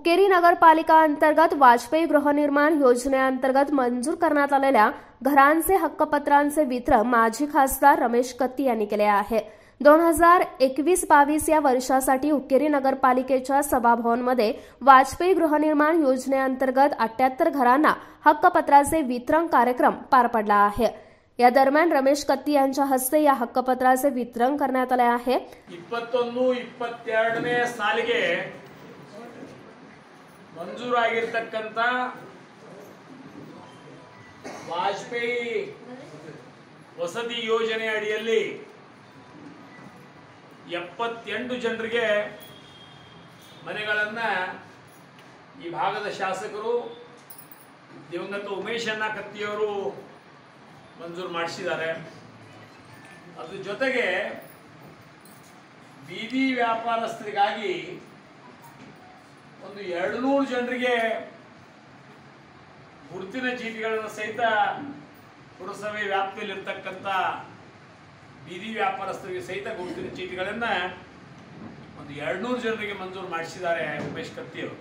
हुक्केरी नगरपालिका अंतर्गत वाजपेयी गृहनिर्माण योजनेअंतर्गत मंजूर करण्यात आलेल्या घरांचे हक्कपत्रांचे वितरण माजी खासदार रमेश कत्ती यांनी केले आहे दोन हजार एकवीस बावीस या वर्षासाठी हुक्केरी नगरपालिकेच्या सभाभवनमध्ये वाजपेयी गृहनिर्माण योजनेअंतर्गत अठ्याहत्तर घरांना हक्कपत्राचे वितरण कार्यक्रम पार पडला आहे या दरम्यान रमेश कत्ती यांच्या हस्ते या हक्कपत्राचे वितरण करण्यात आले आहे ಇಪ್ಪತ್ತೊಂದು ಇಪ್ಪತ್ತೆರಡನೇ ಸಾಲಿಗೆ ಮಂಜೂರಾಗಿರ್ತಕ್ಕಂಥ ವಾಜಪೇಯಿ ವಸತಿ ಯೋಜನೆ ಅಡಿಯಲ್ಲಿ ಎಪ್ಪತ್ತೆಂಟು ಜನರಿಗೆ ಮನೆಗಳನ್ನ ಈ ಭಾಗದ ಶಾಸಕರು ದಿವಂಗತ ಉಮೇಶಣ್ಣ ಕತ್ತಿಯವರು ಮಂಜೂರು ಮಾಡಿಸಿದ್ದಾರೆ ಅದ್ರ ಜೊತೆಗೆ ಬೀದಿ ವ್ಯಾಪಾರಸ್ಥರಿಗಾಗಿ ಒಂದು ಎರಡು ನೂರು ಜನರಿಗೆ ಗುರುತಿನ ಚೀಟಿಗಳನ್ನು ಸಹಿತ ಪುರಸಭೆ ವ್ಯಾಪ್ತಿಯಲ್ಲಿರ್ತಕ್ಕಂಥ ಬೀದಿ ವ್ಯಾಪಾರಸ್ಥರಿಗೆ ಸಹಿತ ಗುರುತಿನ ಚೀಟಿಗಳನ್ನ ಒಂದು ಎರಡು ನೂರು ಜನರಿಗೆ ಮಂಜೂರು ಮಾಡಿಸಿದ್ದಾರೆ ಉಮೇಶ್ ಕತ್ತಿಯವರು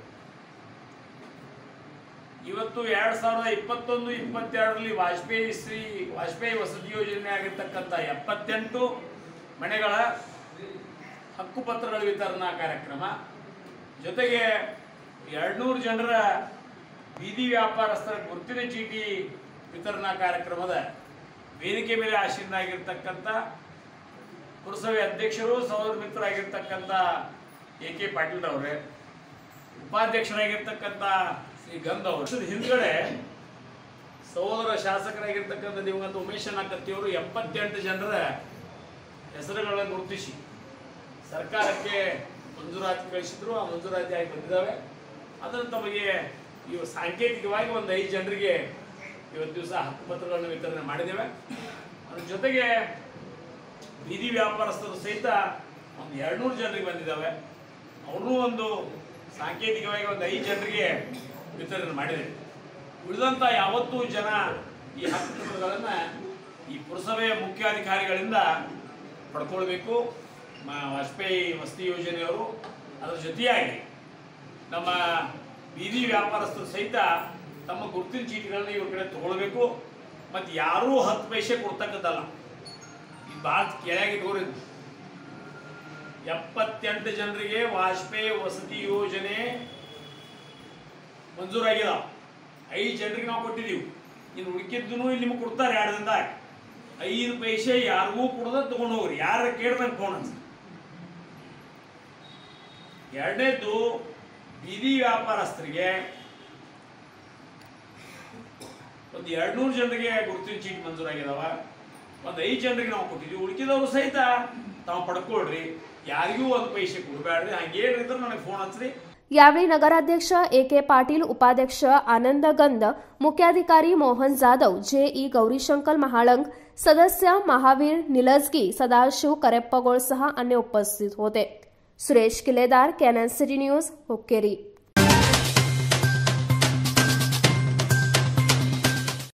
ಇವತ್ತು ಎರಡ್ ಸಾವಿರದ ಇಪ್ಪತ್ತೊಂದು ಇಪ್ಪತ್ತೆರಡರಲ್ಲಿ ವಾಜಪೇಯಿ ಶ್ರೀ ವಾಜಪೇಯಿ ವಸತಿ ಯೋಜನೆ ಆಗಿರ್ತಕ್ಕಂಥ ಎಪ್ಪತ್ತೆಂಟು ಮನೆಗಳ ಹಕ್ಕುಪತ್ರಗಳ ವಿತರಣಾ ಕಾರ್ಯಕ್ರಮ ಜೊತೆಗೆ ಎರಡ್ನೂರು ಜನರ ಬೀದಿ ವ್ಯಾಪಾರಸ್ಥರ ಗುರುತಿನ ಚೀಟಿ ವಿತರಣಾ ಕಾರ್ಯಕ್ರಮದ ವೇದಿಕೆ ಮೇಲೆ ಆಶೀನಾಗಿರ್ತಕ್ಕಂಥ ಪುರಸಭೆ ಅಧ್ಯಕ್ಷರು ಸಹೋದರ ಮಿತ್ರರಾಗಿರ್ತಕ್ಕಂಥ ಎ ಕೆ ಪಾಟೀಲ್ ಅವರೇ ಉಪಾಧ್ಯಕ್ಷರಾಗಿರ್ತಕ್ಕಂಥ ಶ್ರೀ ಗಂಧ ಅವರು ಇದ್ರ ಹಿಂದ್ಗಡೆ ಸಹೋದರ ಶಾಸಕರಾಗಿರ್ತಕ್ಕಂಥ ದಿವಂಗತ ಉಮೇಶಣ್ಣ ಕತ್ತಿಯವರು ಎಪ್ಪತ್ತೆಂಟು ಜನರ ಹೆಸರುಗಳನ್ನು ಗುರುತಿಸಿ ಸರ್ಕಾರಕ್ಕೆ ಮಂಜೂರಾತಿ ಕಳಿಸಿದ್ರು ಆ ಮಂಜೂರಾತಿ ಆಗಿ ಬಂದಿದ್ದಾವೆ ಅದನ್ನು ತಮಗೆ ಇವು ಸಾಂಕೇತಿಕವಾಗಿ ಒಂದು ಐದು ಜನರಿಗೆ ಇವತ್ತು ದಿವಸ ಹಕ್ಕುಪತ್ರಗಳನ್ನು ವಿತರಣೆ ಮಾಡಿದ್ದೇವೆ ಅದ್ರ ಜೊತೆಗೆ ಬೀದಿ ವ್ಯಾಪಾರಸ್ಥರು ಸಹಿತ ಒಂದು ಎರಡ್ನೂರು ಜನರಿಗೆ ಬಂದಿದ್ದಾವೆ ಅವ್ರನ್ನೂ ಒಂದು ಸಾಂಕೇತಿಕವಾಗಿ ಒಂದು ಐದು ಜನರಿಗೆ ವಿತರಣೆ ಮಾಡಿದೆ ಉಳಿದಂಥ ಯಾವತ್ತೂ ಜನ ಈ ಹಕ್ಕುಪತ್ರಗಳನ್ನು ಈ ಪುರಸಭೆಯ ಮುಖ್ಯಾಧಿಕಾರಿಗಳಿಂದ ಪಡ್ಕೊಳ್ಬೇಕು ಮ- ವಾಜಪೇಯಿ ವಸತಿ ಯೋಜನೆಯವರು ಅದರ ಜೊತೆಯಾಗಿ ನಮ್ಮ ಬೀದಿ ವ್ಯಾಪಾರಸ್ಥರು ಸಹಿತ ತಮ್ಮ ಗುರುತಿನ ಚೀಟಿಗಳನ್ನ ಇವ್ರ ಕಡೆ ತಗೊಳ್ಬೇಕು ಮತ್ತು ಯಾರೂ ಹತ್ತು ಪೈಸೆ ಕೊಡ್ತಕ್ಕದ್ದಲ್ಲ ಇದು ಭಾಳ ಕೆಳಗೆ ಇಟ್ಕೋರಿ ಎಪ್ಪತ್ತೆಂಟು ಜನರಿಗೆ ವಾಜಪೇಯಿ ವಸತಿ ಯೋಜನೆ ಮಂಜೂರಾಗಿದಾವ ಐದು ಜನರಿಗೆ ನಾವು ಕೊಟ್ಟಿದ್ದೀವಿ ಇನ್ನು ಉಳಿಕಿದ್ದೂ ಇಲ್ಲಿ ನಿಮಗೆ ಕೊಡ್ತಾರೆ ಎರಡು ದಿನದಾಗ ಐದು ಪೈಸೆ ಯಾರಿಗೂ ಕೊಡದ ತಗೊಂಡು ಹೋಗ್ರಿ ಯಾರ ಕೇಳ್ದಂಗೆ ಫೋನ್ ಹಚ್ಚಿ ಎರಡನೇದ್ದು ಬೀದಿ ವ್ಯಾಪಾರಸ್ಥರಿಗೆ ಒಂದು ಎರಡ್ನೂರು ಜನರಿಗೆ ಗುರುತಿನ ಚೀಟಿ ಮಂಜೂರಾಗಿದಾವ ಒಂದು ಐದು ಜನರಿಗೆ ನಾವು ಕೊಟ್ಟಿದ್ದೀವಿ ಉಳಿಕಿದವರು ಸಹಿತ ತಾವು ಪಡ್ಕೊಳ್ರಿ ಯಾರಿಗೂ ಒಂದು ಪೈಸೆ ಕೊಡಬೇಡ್ರಿ ಹಂಗೇನಿದ್ರೆ ನನಗೆ ಫೋನ್ ಹಚ್ಚ್ರಿ यावेळी नगराध्यक्ष ए के पाटील उपाध्यक्ष आनंद गंद मुख्याधिकारी मोहन जाधव जेई गौरीशंकर महाळंक सदस्य महावीर निलजगी सदाशिव करेप्पगोळसह अन्य उपस्थित होते Suresh Kiledar cannon city news Hukkeri